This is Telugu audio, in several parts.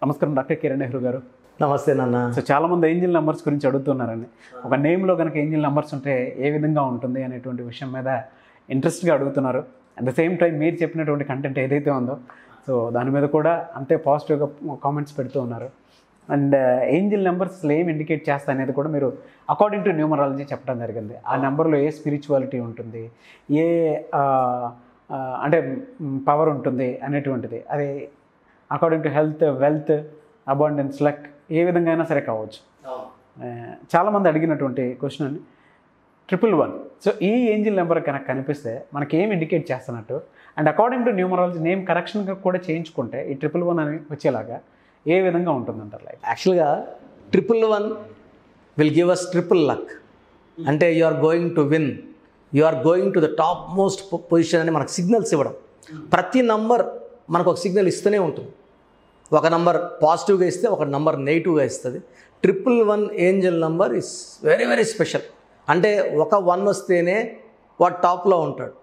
నమస్కారం డాక్టర్ కిరణ్ నెహ్రూ గారు నమస్తే నాన్న సో చాలా మంది ఏంజిల్ నెంబర్స్ గురించి అడుగుతున్నారండి ఒక నేమ్లో కనుక ఏంజిల్ నెంబర్స్ ఉంటే ఏ విధంగా ఉంటుంది అనేటువంటి విషయం మీద ఇంట్రెస్ట్గా అడుగుతున్నారు అట్ ద సేమ్ టైం మీరు చెప్పినటువంటి కంటెంట్ ఏదైతే ఉందో సో దాని మీద కూడా అంతే పాజిటివ్గా కామెంట్స్ పెడుతూ ఉన్నారు అండ్ ఏంజిల్ నెంబర్స్ ఏం ఇండికేట్ చేస్తా అనేది కూడా మీరు అకార్డింగ్ టు న్యూమరాలజీ చెప్పడం జరిగింది ఆ నెంబర్లో ఏ స్పిరిచువాలిటీ ఉంటుంది ఏ ఆ, ఆ, అంటే పవర్ ఉంటుంది అనేటువంటిది అది according to health wealth abundance luck ఏ విధంగా అయినా సరే కావచ్చు ఆ, చాలామంది అడిగినటువంటి క్వశ్చన్ అని ట్రిపుల్ వన్ సో ఈ ఏంజిల్ నెంబర్ కనుక కనిపిస్తే మనకి ఏం ఇండికేట్ చేస్తున్నట్టు and according to numerology name కరెక్షన్గా కూడా చేయించుకుంటే ఈ ట్రిపుల్ వన్ అని వచ్చేలాగా ఏ విధంగా ఉంటుందంటారు లైఫ్ యాక్చువల్గా triple one will give us triple luck అంటే you are going to win you are going to the top most position అని మనకు సిగ్నల్స్ ఇవ్వడం ప్రతి నంబర్ మనకు ఒక సిగ్నల్ ఇస్తూనే ఉంటుంది ఒక నంబర్ పాజిటివ్గా ఇస్తే ఒక నంబర్ నెగిటివ్గా ఇస్తుంది triple one angel number is very very special అంటే ఒక వన్ వస్తేనే వాడు టాప్లో ఉంటాడు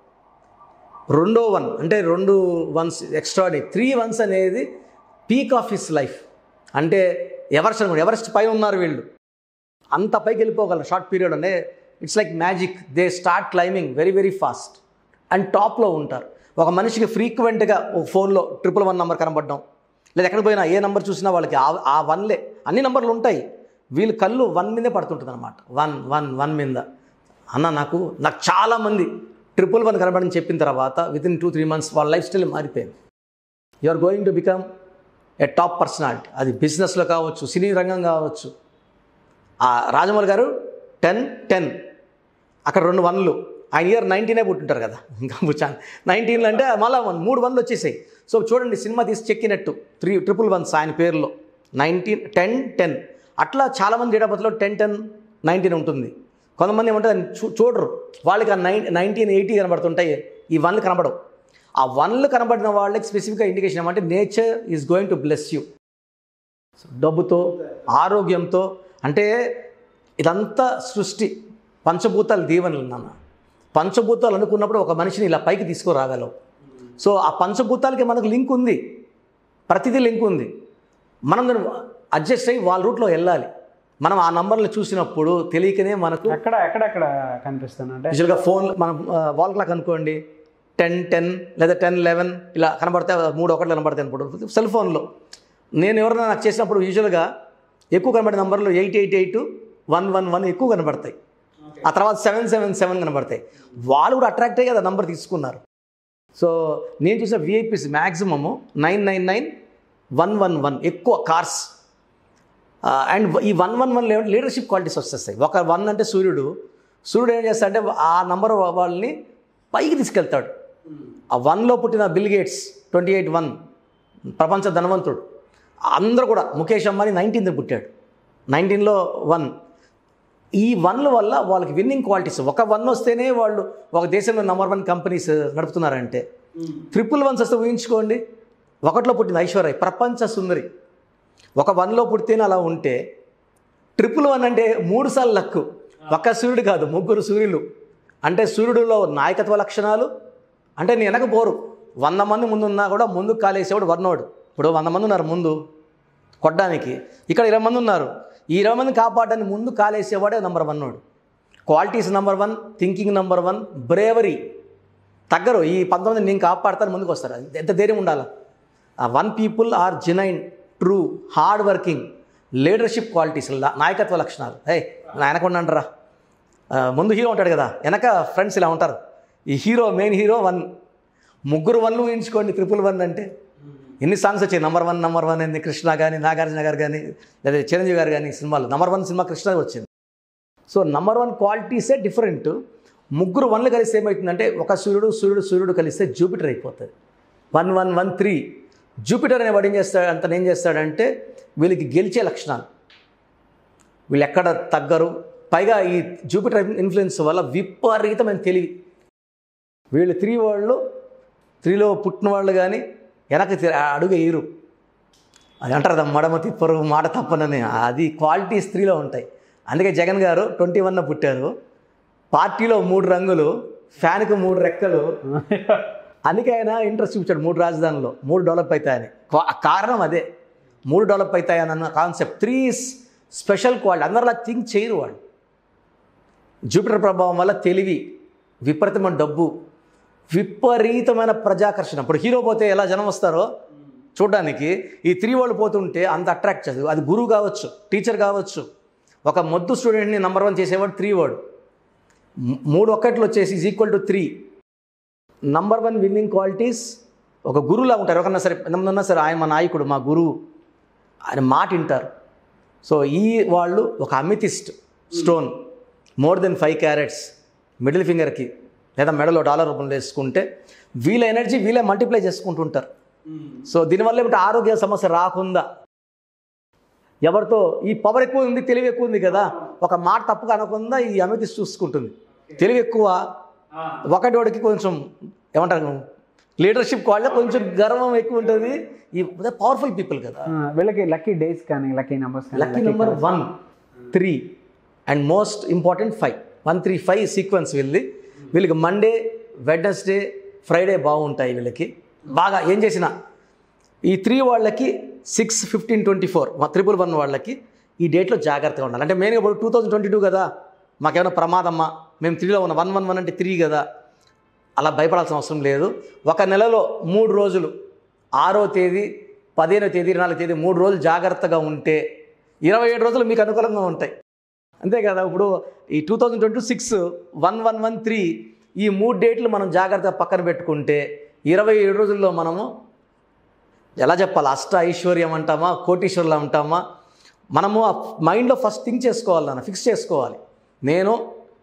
రెండో వన్ అంటే రెండు వన్స్ ఎక్స్ట్రా త్రీ వన్స్ అనేది పీక్ ఆఫ్ హిస్ లైఫ్ అంటే ఎవరెస్ట్ అనుకోండి ఎవరెస్ట్ పైన ఉన్నారు వీళ్ళు అంత పైకి వెళ్ళిపోగలరు షార్ట్ పీరియడ్ అంటే it's like magic they start climbing very very fast and టాప్లో ఉంటారు ఒక మనిషికి ఫ్రీక్వెంట్గా ఒక ఫోన్లో ట్రిపుల్ వన్ నెంబర్ కనబడడం లేదా ఎక్కడ పోయినా ఏ నెంబర్ చూసినా వాళ్ళకి ఆ- ఆ వన్లే అన్ని నెంబర్లు ఉంటాయి వీళ్ళు కళ్ళు వన్ మీదే పడుతుంటుంది అనమాట వన్ వన్ వన్ మీద అన్న నాకు నాకు చాలామంది ట్రిపుల్ వన్ కనబడని చెప్పిన తర్వాత within two three months వాళ్ళ లైఫ్ స్టైల్ మారిపోయింది you are going to become a top personality అది బిజినెస్లో కావచ్చు సినీ రంగం కావచ్చు ఆ రాజమౌళి గారు టెన్ టెన్ అక్కడ రెండు వన్లు ఆయన ఇయర్ నైన్టీనే పుట్టుంటారు కదా ఇంకా పుచ్చాను నైన్టీన్లు అంటే మళ్ళీ వన్ మూడు వన్లు వచ్చేసాయి సో చూడండి సినిమా తీసి చెక్కినట్టు త్రీ ట్రిపుల్ వన్స్ ఆయన పేరులో నైన్టీన్ టెన్ టెన్ అట్లా చాలామంది డేట్ ఆఫ్ బర్త్లో టెన్ టెన్ నైన్టీన్ ఉంటుంది కొంతమంది ఏమంటారు దాన్ని చూ చూడరు వాళ్ళకి ఆ నైన్ నైన్టీన్ ఎయిటీ కనబడుతుంటాయి ఈ వన్లు కనబడవు ఆ వన్లు కనబడిన వాళ్ళకి స్పెసిఫిక్గా ఇండికేషన్ ఏమంటే nature is going to bless you డబ్బుతో ఆరోగ్యంతో అంటే ఇదంతా సృష్టి పంచభూతాలు దీవెనలు నాన్న పంచభూతాలు అనుకున్నప్పుడు ఒక మనిషిని ఇలా పైకి తీసుకురాగలవు సో ఆ పంచభూతాలకి మనకు లింక్ ఉంది ప్రతిదీ లింక్ ఉంది మనం దాన్ని అడ్జస్ట్ అయ్యి వాళ్ళ రూట్లో వెళ్ళాలి మనం ఆ నంబర్లు చూసినప్పుడు తెలియకనే మనకు ఎక్కడ ఎక్కడెక్కడ కనిపిస్తాను అంటే యూజువల్గా ఫోన్ మనం వాల్ క్లాక్ అనుకోండి టెన్ టెన్ లేదా టెన్ లెవెన్ ఇలా కనబడితే మూడు ఒకటి కనబడతాయి అనుకుంటారు సెల్ ఫోన్లో నేను ఎవరైనా నాకు చేసినప్పుడు యూజువల్గా ఎక్కువ కనబడే నంబర్లు eight eight eight one one one ఎక్కువ కనబడతాయి ఆ తర్వాత సెవెన్ సెవెన్ సెవెన్ కనబడతాయి వాళ్ళు కూడా అట్రాక్ట్ అయ్యి కదా నంబర్ తీసుకున్నారు సో నేను చూసిన VIPs maximum nine nine nine one one one ఎక్కువ కార్స్ అండ్ ఈ one one one leadership qualities వచ్చేస్తాయి ఒక వన్ అంటే సూర్యుడు సూర్యుడు ఏం చేస్తాడంటే ఆ నంబర్ వాళ్ళని పైకి తీసుకెళ్తాడు ఆ వన్లో పుట్టిన Bill Gates twenty eight one ప్రపంచ ధనవంతుడు అందరూ కూడా ముఖేష్ అంబానీ నైన్టీన్త్ పుట్టాడు నైన్టీన్లో వన్ ఈ వన్ల వల్ల వాళ్ళకి విన్నింగ్ క్వాలిటీస్ ఒక వన్ వస్తేనే వాళ్ళు ఒక దేశంలో నెంబర్ వన్ కంపెనీస్ నడుపుతున్నారంటే ట్రిపుల్ వన్స్ వస్తే ఊహించుకోండి ఒకటిలో పుట్టిన ఐశ్వర్య ప్రపంచ సుందరి ఒక వన్లో పుడితేనే అలా ఉంటే ట్రిపుల్ వన్ అంటే మూడు సార్లు లక్కు ఒక్క సూర్యుడు కాదు ముగ్గురు సూర్యులు అంటే సూర్యుడిలో నాయకత్వ లక్షణాలు అంటే నేను వెనక పోరు వంద మంది ముందు ఉన్నా కూడా ముందుకు కాలేసేవాడు వన్నోడు ఇప్పుడు వంద మంది ఉన్నారు ముందు కొట్టడానికి ఇక్కడ ఇరవై మంది ఉన్నారు ఈ ఇరవై మంది కాపాడడానికి ముందు కాలేసేవాడే నెంబర్ వన్నోడు qualities number one thinking number one bravery తగ్గరు ఈ పంతొమ్మిది నేను కాపాడతాను ముందుకు వస్తారు అది ఎంత ధైర్యం ఉండాలి ఆ one people are genuine true hard working leadership qualities నాయకత్వ లక్షణాలు ఏ ఆయనకుండా అంటారా ముందు హీరో ఉంటాడు కదా వెనక ఫ్రెండ్స్ ఇలా ఉంటారు ఈ హీరో మెయిన్ హీరో వన్ ముగ్గురు వన్లు ఊహించుకోండి ట్రిపుల్ వన్ అంటే ఎన్ని సాంగ్స్ వచ్చాయి నంబర్ వన్ నంబర్ వన్ అయింది కృష్ణ కానీ నాగార్జున గారు కానీ లేదా చిరంజీవి గారు కానీ సినిమాలు నంబర్ వన్ సినిమా కృష్ణ వచ్చింది సో నంబర్ వన్ క్వాలిటీసే డిఫరెంట్ ముగ్గురు వన్లు కలిస్తే ఏమవుతుందంటే ఒక సూర్యుడు సూర్యుడు సూర్యుడు కలిస్తే జూపిటర్ అయిపోతుంది one one one three Jupiter అనేవాడు ఏం చేస్తాడు అంత ఏం చేస్తాడంటే వీళ్ళకి గెలిచే లక్షణాలు వీళ్ళు ఎక్కడ తగ్గరు పైగా ఈ జూపిటర్ ఇన్ఫ్లుయెన్స్ వల్ల విపరీతమైన తెలివి వీళ్ళు త్రీ వాళ్ళు త్రీలో పుట్టిన వాళ్ళు కానీ వెనక తి- అడుగు వేయరు అది అంటారు కదా మడమ తిప్పరు మాట తప్పనని అది క్వాలిటీ స్త్రీలో ఉంటాయి అందుకే జగన్ గారు ట్వంటీ వన్న పుట్టారు పార్టీలో మూడు రంగులు ఫ్యాన్కి మూడు రెక్కలు అందుకే ఆయన ఇంట్రెస్ట్ చూపించాడు మూడు రాజధానులు మూడు డెవలప్ అవుతాయని కా- కారణం అదే మూడు డెవలప్ అవుతాయి అన్న కాన్సెప్ట్ త్రీ స్పెషల్ క్వాలిటీ అందరిలా థింక్ చేయరు వాళ్ళు జూపిటర్ ప్రభావం వల్ల తెలివి విపరీతమైన డబ్బు విపరీతమైన ప్రజాకర్షణ ఇప్పుడు హీరో పోతే ఎలా జనం వస్తారో చూడడానికి ఈ త్రీ వాళ్ళు పోతుంటే అంత అట్రాక్ట్ చేస్తుంది అది గురువు కావచ్చు టీచర్ కావచ్చు ఒక మొద్దు స్టూడెంట్ని నెంబర్ వన్ చేసేవాడు త్రీ వాడు మ్- మూడు ఒక్కట్లు వచ్చేసి is equal to three number one winning qualities ఒక గురువులా ఉంటారు ఎవరన్నా సరే ఎంతమంది సరే ఆయన మా నాయకుడు మా గురువు ఆయన మాట వింటారు సో ఈ వాళ్ళు ఒక amethyst stone more than five carats middle ఫింగర్కి లేదా మెడలో డాలర్ రూపంలో వేసుకుంటే వీళ్ళ ఎనర్జీ వీళ్ళే మల్టిప్లై చేసుకుంటుంటారు సో దీనివల్ల ఏమిటి ఆరోగ్య సమస్య రాకుండా ఎవరితో ఈ పవర్ ఎక్కువ ఉంది తెలివి ఎక్కువ ఉంది కదా ఒక మాట తప్పుగా అనకుండా ఈ అమితిస్ట్ చూసుకుంటుంది తెలివి ఎక్కువ ఒకటోడికి కొంచెం ఏమంటారు లీడర్షిప్ క్వాలిటీ కొంచెం గర్వం ఎక్కువ ఉంటుంది ఈ పవర్ఫుల్ పీపుల్ కదా ఆ, వీళ్ళకి లక్కీ డేస్ కానీ లక్కీ నెంబర్స్ కానీ lucky number one three and most important five one three five sequence వీళ్ళది వీళ్ళకి మండే వెడ్నెస్డే ఫ్రైడే బాగుంటాయి వీళ్ళకి బాగా ఏం చేసినా ఈ త్రీ వాళ్ళకి six fifteen twenty four triple one వాళ్ళకి ఈ డేట్లో జాగ్రత్తగా ఉండాలి అంటే మెయిన్గా ఇప్పుడు టూ థౌజండ్ ట్వంటీ టూ కదా మాకేమైనా ప్రమాదమ్మా మేము త్రీలో ఉన్న వన్ వన్ వన్ అంటే త్రీ కదా అలా భయపడాల్సిన అవసరం లేదు ఒక నెలలో మూడు రోజులు ఆరో తేదీ పదిహేనో తేదీ ఇరవై నాలుగో తేదీ మూడు రోజులు జాగ్రత్తగా ఉంటే ఇరవై ఏడు రోజులు మీకు అనుకూలంగా ఉంటాయి అంతే కదా ఇప్పుడు ఈ two thousand twenty six one one one three ఈ మూడు డేట్లు మనం జాగ్రత్తగా పక్కన పెట్టుకుంటే ఇరవై ఏడు రోజుల్లో మనము ఎలా చెప్పాలి అష్ట ఐశ్వర్యం అంటామా కోటీశ్వరులు అంటామా మనము ఆ మైండ్లో ఫస్ట్ థింక్ చేసుకోవాలి నాన్న ఫిక్స్ చేసుకోవాలి నేను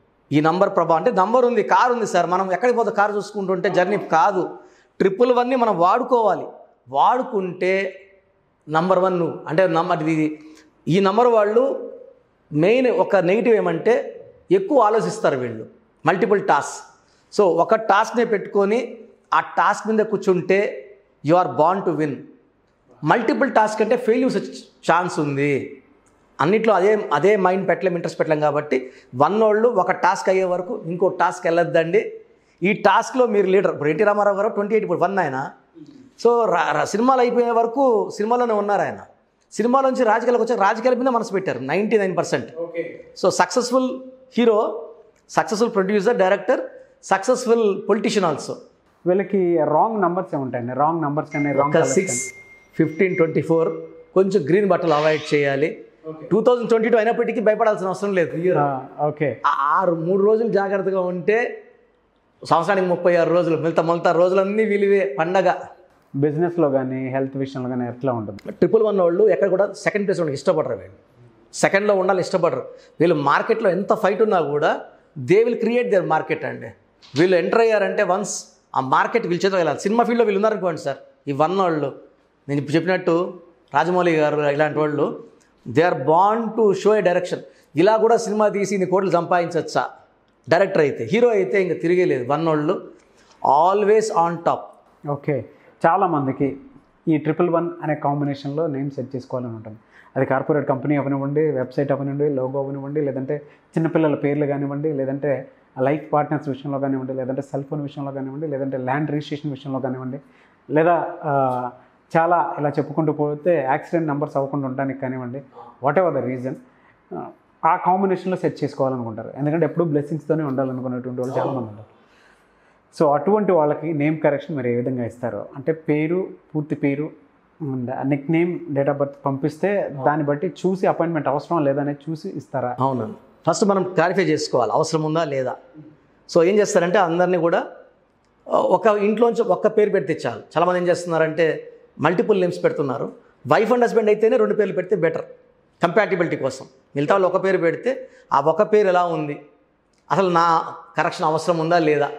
ఈ నంబర్ ప్రభా అంటే నంబర్ ఉంది కారు ఉంది సార్ మనం ఎక్కడికి పోతే కారు చూసుకుంటుంటే జర్నీ కాదు ట్రిపుల్ వన్ని మనం వాడుకోవాలి వాడుకుంటే నంబర్ వన్ నువ్వు అంటే నంబర్ ఇది ఈ నంబర్ వాళ్ళు మెయిన్ ఒక నెగిటివ్ ఏమంటే ఎక్కువ ఆలోచిస్తారు వీళ్ళు మల్టిపుల్ టాస్క్ సో ఒక టాస్క్నే పెట్టుకొని ఆ టాస్క్ మీద కూర్చుంటే you are born to win multiple task అంటే ఫెయిల్యూస్ వచ్చే ఛాన్స్ ఉంది అన్నిట్లో అదే అదే మైండ్ పెట్టలేం ఇంట్రెస్ట్ పెట్టలేం కాబట్టి వన్ వాళ్ళు ఒక టాస్క్ అయ్యే వరకు ఇంకో టాస్క్ వెళ్ళొద్దండి ఈ టాస్క్లో మీరు లీడర్ ఇప్పుడు NT Ramarao garu twenty eight ఇప్పుడు వన్ ఆయన సో రా- రా- సినిమాలు అయిపోయే వరకు సినిమాలోనే ఉన్నారు ఆయన సినిమాలో నుంచి రాజకీయాలకు వచ్చాక రాజకీయాల మీద మనసు పెట్టారు ninety nine percent so successful hero successful producer director successful politician also వీళ్ళకి రాంగ్ నంబర్స్ ఉంటాయండి రాంగ్ నంబర్స్ కానీ రాంగ్ ఒక సిక్స్ ఫిఫ్టీన్ ట్వంటీ ఫోర్ కొంచెం గ్రీన్ బట్టలు అవాయిడ్ చేయాలి టూ థౌజండ్ ట్వంటీ టూ అయినప్పటికీ భయపడాల్సిన అవసరం లేదు ఓకే ఆ ఆరు మూడు రోజులు జాగ్రత్తగా ఉంటే సంవత్సరానికి ముప్పై ఆరు రోజులు మిగతా మిగతా రోజులన్నీ విలువే పండగ బిజినెస్లో కానీ హెల్త్ విషయంలో కానీ ఎట్లా ఉంటుంది ట్రిపుల్ వన్ వాళ్ళు ఎక్కడ కూడా సెకండ్ ప్లేస్ వాళ్ళకి ఇష్టపడరు వీళ్ళు సెకండ్లో ఉండాలి ఇష్టపడరు వీళ్ళు మార్కెట్లో ఎంత ఫైట్ ఉన్నా కూడా they will create their market అండి వీళ్ళు ఎంటర్ అయ్యారంటే వన్స్ ఆ మార్కెట్ వీళ్ళు చేతిలో వెళ్ళాలి సినిమా ఫీల్డ్లో వీళ్ళు ఉన్నారనుకోండి సార్ ఈ వన్ వాళ్ళు నేను ఇప్పుడు చెప్పినట్టు రాజమౌళి గారు ఇలాంటి వాళ్ళు they are born to show a direction ఇలా కూడా సినిమా తీసి ఇన్ని కోట్లు సంపాదించవచ్చా డైరెక్టర్ అయితే హీరో అయితే ఇంకా తిరిగేలేదు వన్ వాళ్ళు ఆల్వేస్ ఆన్ టాప్ ఓకే చాలామందికి ఈ ట్రిపుల్ వన్ అనే కాంబినేషన్లో నేమ్ సెట్ చేసుకోవాలని ఉంటుంది అది కార్పొరేట్ కంపెనీ అవనివ్వండి వెబ్సైట్ అవనివ్వండి లోగో అవనివ్వండి లేదంటే చిన్నపిల్లల పేర్లు కానివ్వండి లేదంటే లైఫ్ పార్ట్నర్స్ విషయంలో కానివ్వండి లేదంటే సెల్ ఫోన్ విషయంలో కానివ్వండి లేదంటే ల్యాండ్ రిజిస్ట్రేషన్ విషయంలో కానివ్వండి లేదా ఆ, చాలా ఇలా చెప్పుకుంటూ పోతే యాక్సిడెంట్ నెంబర్స్ అవ్వకుండా ఉండడానికి కానివ్వండి వాట్ ఎవర్ ద రీజన్ ఆ కాంబినేషన్లో సెట్ చేసుకోవాలనుకుంటారు ఎందుకంటే ఎప్పుడూ బ్లెస్సింగ్స్తోనే ఉండాలనుకునేటువంటి వాళ్ళు చాలామంది ఉంటారు సో అటువంటి వాళ్ళకి నేమ్ కరెక్షన్ మీరు ఏ విధంగా ఇస్తారు అంటే పేరు పూర్తి పేరు nickname date of birth పంపిస్తే దాన్ని బట్టి చూసి అపాయింట్మెంట్ అవసరం లేదనేది చూసి ఇస్తారా అవును ఫస్ట్ మనం క్లారిఫై చేసుకోవాలి అవసరం ఉందా లేదా సో ఏం చేస్తారంటే అందరినీ కూడా ఆ, ఒక ఇంట్లోంచి ఒక్క పేరు పెడితే చాలు చాలామంది ఏం చేస్తున్నారంటే మల్టిపుల్ నేమ్స్ పెడుతున్నారు వైఫ్ అండ్ హస్బెండ్ అయితేనే రెండు పేర్లు పెడితే బెటర్ కంపాటిబిలిటీ కోసం మిగతా వాళ్ళు ఒక పేరు పెడితే ఆ ఒక పేరు ఎలా ఉంది అసలు నా కరెక్షన్ అవసరం ఉందా లేదా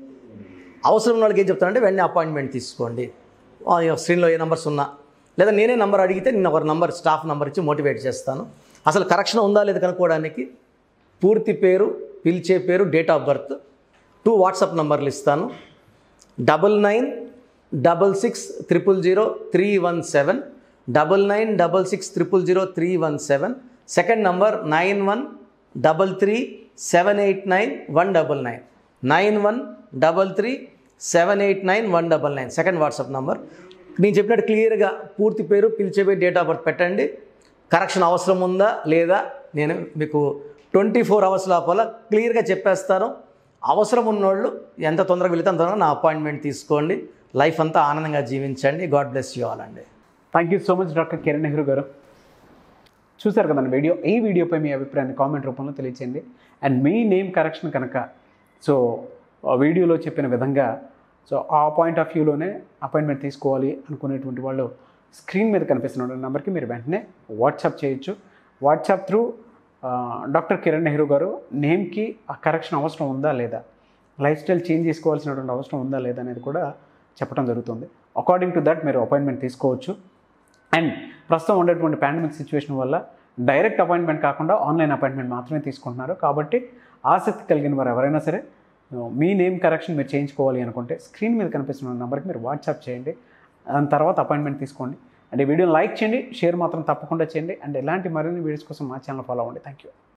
అవసరం ఉన్న వాళ్ళకి ఏం చెప్తానంటే వెంటనే అపాయింట్మెంట్ తీసుకోండి ఆ, స్క్రీన్లో ఏ నెంబర్స్ ఉన్నా లేదా నేనే నంబర్ అడిగితే నేను ఒక నంబర్ స్టాఫ్ నెంబర్ ఇచ్చి మోటివేట్ చేస్తాను అసలు కరెక్షన్ ఉందా లేదా కనుక్కోవడానికి పూర్తి పేరు పిలిచే పేరు date of birth two WhatsApp నంబర్లు ఇస్తాను double nine double six triple zero three one seven double nine double six triple zero three one seven second number nine one double three seven eight nine one double nine nine one double three seven eight nine one double nine second WhatsApp number నేను చెప్పినట్టు క్లియర్గా పూర్తి పేరు పిలిచేపోయి డేట్ ఆఫ్ బర్త్ పెట్టండి కరెక్షన్ అవసరం ఉందా లేదా నేను మీకు ట్వంటీ ఫోర్ అవర్స్ లోపల క్లియర్గా చెప్పేస్తాను అవసరం ఉన్నోళ్ళు ఎంత తొందరగా వెళితే అంత తొందరగా నా అపాయింట్మెంట్ తీసుకోండి లైఫ్ అంతా ఆనందంగా జీవించండి గాడ్ బ్లెస్ యూ ఆల్ అండి thank you so much doctor Kiran Nehru garu చూసారు కదండి వీడియో ఈ వీడియోపై మీ అభిప్రాయాన్ని కామెంట్ రూపంలో తెలియచేయండి అండ్ మీ నేమ్ కరెక్షన్ కనుక సో ఆ వీడియోలో చెప్పిన విధంగా సో ఆ పాయింట్ ఆఫ్ వ్యూలోనే అపాయింట్మెంట్ తీసుకోవాలి అనుకునేటువంటి వాళ్ళు స్క్రీన్ మీద కనిపిస్తున్న నెంబర్కి మీరు వెంటనే వాట్సాప్ చేయొచ్చు WhatsApp through doctor Kiran Nehru garu నేమ్కి ఆ కరెక్షన్ అవసరం ఉందా లేదా లైఫ్ స్టైల్ చేంజ్ చేసుకోవాల్సినటువంటి అవసరం ఉందా లేదా అనేది కూడా చెప్పడం జరుగుతుంది అకార్డింగ్ టు దట్ మీరు అపాయింట్మెంట్ తీసుకోవచ్చు అండ్ ప్రస్తుతం ఉండేటువంటి పాండమిక్ సిచ్యువేషన్ వల్ల డైరెక్ట్ అపాయింట్మెంట్ కాకుండా ఆన్లైన్ అపాయింట్మెంట్ మాత్రమే తీసుకుంటున్నారు కాబట్టి ఆసక్తి కలిగిన వారు ఎవరైనా సరే మీ నేమ్ కరెక్షన్ మీరు చేయించుకోవాలి అనుకుంటే స్క్రీన్ మీద కనిపిస్తున్న నెంబర్కి మీరు వాట్సాప్ చేయండి దాని తర్వాత అపాయింట్మెంట్ తీసుకోండి అండ్ ఈ వీడియోని లైక్ చేయండి షేర్ మాత్రం తప్పకుండా చేయండి అండ్ ఇలాంటి మరిన్ని వీడియోస్ కోసం మా ఛానల్ ఫాలో అవ్వండి థ్యాంక్ యూ